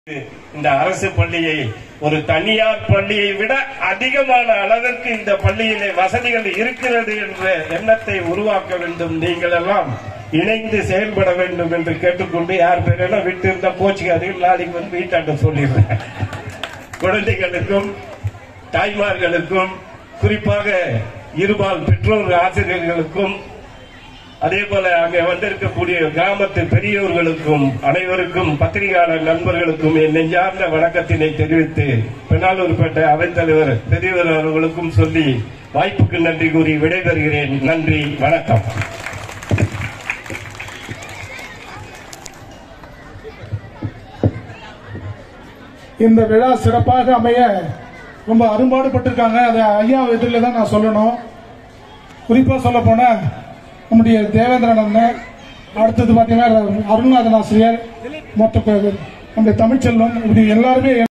இந்த அரசு பள்ளியை ஒரு தனியார் பள்ளியை விட அதிகமான அளவிற்கு இந்த பள்ளியிலே வசதிகள் இருக்கிறது என்ற எண்ணத்தை உருவாக்க வேண்டும் நீங்கள் எல்லாம் இணைந்து செயல்பட வேண்டும் என்று கேட்டுக்கொண்டு யார் பேரெல்லாம் விட்டு இருந்தா போச்சுக்காதீங்க நாளைக்கு வந்து வீட்டாண்ட சொல்லிடுறேன் குழந்தைகளுக்கும் தாய்மார்களுக்கும் குறிப்பாக இருபால் பெற்றோர் ஆசிரியர்களுக்கும் அதே போல அங்கே வந்திருக்கக்கூடிய கிராமத்து பெரியோர்களுக்கும் அனைவருக்கும் பத்திரிகையாளர் நண்பர்களுக்கும் என் நெஞ்சார்ந்த வணக்கத்தினை தெரிவித்து பெண்ணாலூர்பேட்டை அவைத்தலைவர் பெரியவர் அவர்களுக்கும் சொல்லி வாய்ப்புக்கு நன்றி கூறி விடைபெறுகிறேன் நன்றி வணக்கம் இந்த விழா சிறப்பாக அமைய ரொம்ப அரும்பாடுபட்டிருக்காங்க அதை ஐயா எதிரில் தான் நான் சொல்லணும் குறிப்பா சொல்ல போனா நம்முடைய தேவேந்திரன் அண்ணன் அடுத்தது பாத்தீங்கன்னா அருள்நாதன் ஆசிரியர் மொத்த நம்முடைய தமிழ்ச்செல்வன் இப்படி எல்லாருமே